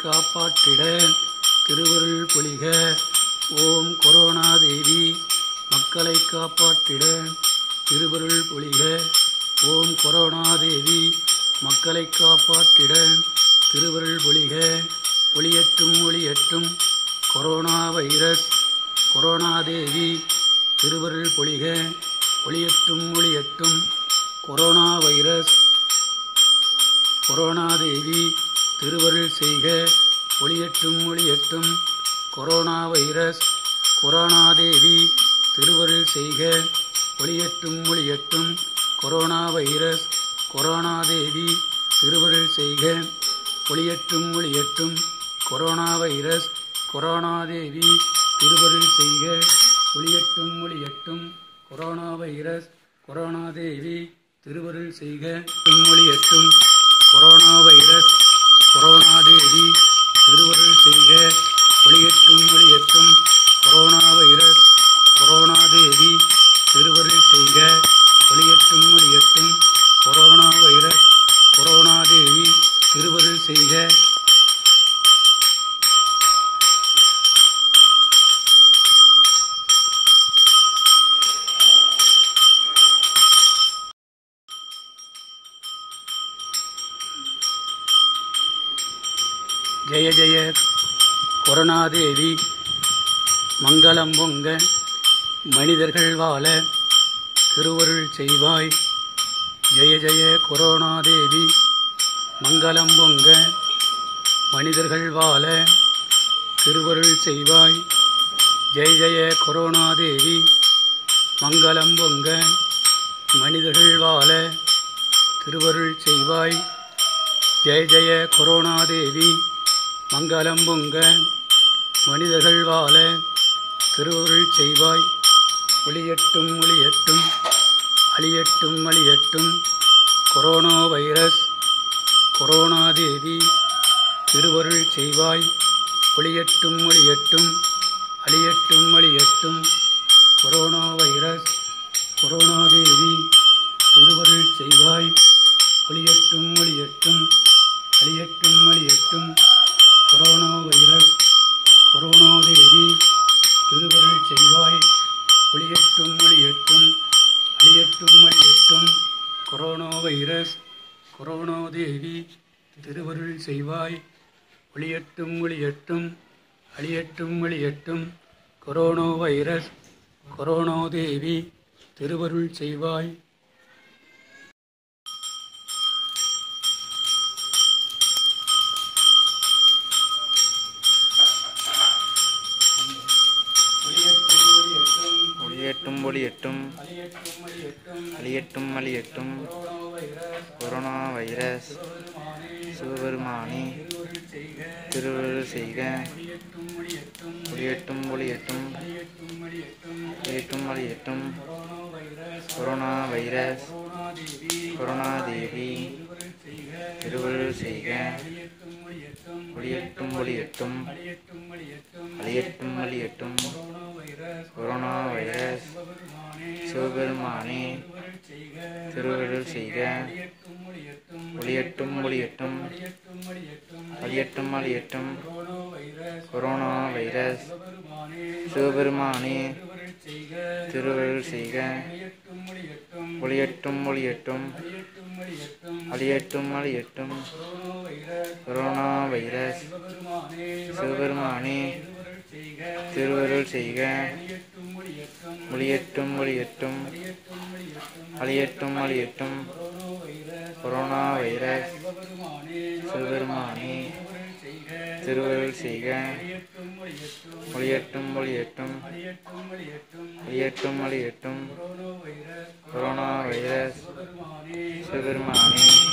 காப்பாற்றிட திருவருள் பொழிக ஓம் கொரோனா தேவி மக்களை காப்பாற்றிட திருவருள் பொழிக ஓம் கொரோனா தேவி மக்களை காப்பாற்றிட திருவருள் பொழிக ஒளியட்டும் ஒளியட்டும் கொரோனா வைரஸ் கொரோனா தேவி திருவருள் பொழிக ஒளியட்டும் ஒளியட்டும் கொரோனா வைரஸ் கொரோனா தேவி திருவருள் செய்க ஒளியட்டும் ஒளியட்டும் கொரோனா வைரஸ் கொரோனா தேவி திருவருள் செய்க ஒளியட்டும் ஒளியட்டும் கொரோனா வைரஸ் கொரோனா தேவி திருவருள் செய்க ஒளியட்டும் ஒளியட்டும் கொரோனா வைரஸ் கொரோனா தேவி திருவருள் செய்க ஒளியட்டும் ஒளியட்டும் கொரோனா வைரஸ் கொரோனா தேவி திருவருள் செய்க ஒளியட்டும் கொரோனா வைரஸ் கொரோனா தேவி திருவருள் செய்க ஒளியட்டும் ஒளியட்டும் கொரோனா வைரஸ் கொரோனா தேவி திருவருள் செய்க ஒளியட்டும் ஒளியட்டும் கொரோனா வைரஸ் கொரோனா தேவி திருவருள் செய்க ஜெய ஜெய கொரோனாதேவி மங்களம் பொங்க மனிதர்கள் வாழ திருவருள் செய்வாய் ஜெய ஜெய கொரோனாதேவி மங்களம் பொங்க மனிதர்கள் வாழ திருவருள் செய்வாய் ஜெய ஜெய கொரோனாதேவி மங்களம் பொங்க மனிதர்கள் வாழ திருவருள் செய்வாய் ஜெய ஜெய கொரோனாதேவி மங்களம் பொங்க மனிதர்கள் வாழ திருவருள் செய்வாய் ஒளியட்டும் ஒளியட்டும் அழியட்டும் அழியட்டும் கொரோனா வைரஸ் கொரோனா தேவி திருவருள் செய்வாய் ஒளியட்டும் ஒளியட்டும் அழியட்டும் அழியட்டும் கொரோனா வைரஸ் கொரோனா தேவி திருவருள் செய்வாய் ஒளியட்டும் ஒளியட்டும் அழியட்டும் அழியட்டும் கொரோனா வைரஸ் கொரோனா தேவி திருவருள் செய்வாய் ஒளியட்டும் ஒளியட்டும் அழியட்டும் அழியட்டும் கொரோனா வைரஸ் கொரோனா தேவி திருவருள் செய்வாய் ஒளியட்டும் ஒளியட்டும் அழியட்டும் அழியட்டும் கொரோனா வைரஸ் கொரோனா தேவி திருவருள் செய்வாய் ஒளியட்டும் ஒளியட்டும் ஒளியட்டும் ஒளியட்டும் அழியட்டும் அழியட்டும் அழியட்டும் அழியட்டும் கொரோனா வைரஸ் கொரோனா வைரஸ் சிவபெருமானே சிவபெருமானே திருவருள் செய்க திருவருள் செய்க ஒளியட்டும் ஒளியட்டும் ஒளியட்டும் ஒளியட்டும் அழியட்டும் அழியட்டும் அழியட்டும் அழியட்டும் corona virus corona virus corona Devi corona Devi திருவருள் செய்க திருவருள் செய்க ஒளியட்டும் ஒளியட்டும் ஒளியட்டும் ஒளியட்டும் அழியட்டும் அழியட்டும் அழியட்டும் அழியட்டும் கொரோனா வைரஸ் சிவபெருமானே சிவபெருமானே திருவருள் செய்க திருவருள் செய்க ஒளியட்டும் ஒளியட்டும் ஒளியட்டும் ஒளியட்டும் அழியட்டும் அழியட்டும் கொரோனா வைரஸ் கொரோனா வைரஸ் சிவபெருமானே சிவபெருமானே திருவருள் செய்க திருவருள் செய்க ஒளியட்டும் ஒளியட்டும் அழியட்டும் அழியட்டும் அழியட்டும் அழியட்டும் கொரோனா வைரஸ் கொரோனா வைரஸ் சிவபெருமானே சிவபெருமானே திருவருள் செய்க திருவருள் செய்க ஒளியட்டும் ஒளியட்டும் ஒளியட்டும் ஒளியட்டும் அழியட்டும் அழியட்டும் கொரோனா வைரஸ் சிவபெருமானே சிவபெருமானே திருவருள் செய்க திருவருள் செய்க ஒளியட்டும் ஒளியட்டும் அழியட்டும் அழியட்டும் அழியட்டும் அழியட்டும் கொரோனா வைரஸ் கொரோனா வைரஸ் சிவபெருமானே சிவபெருமானே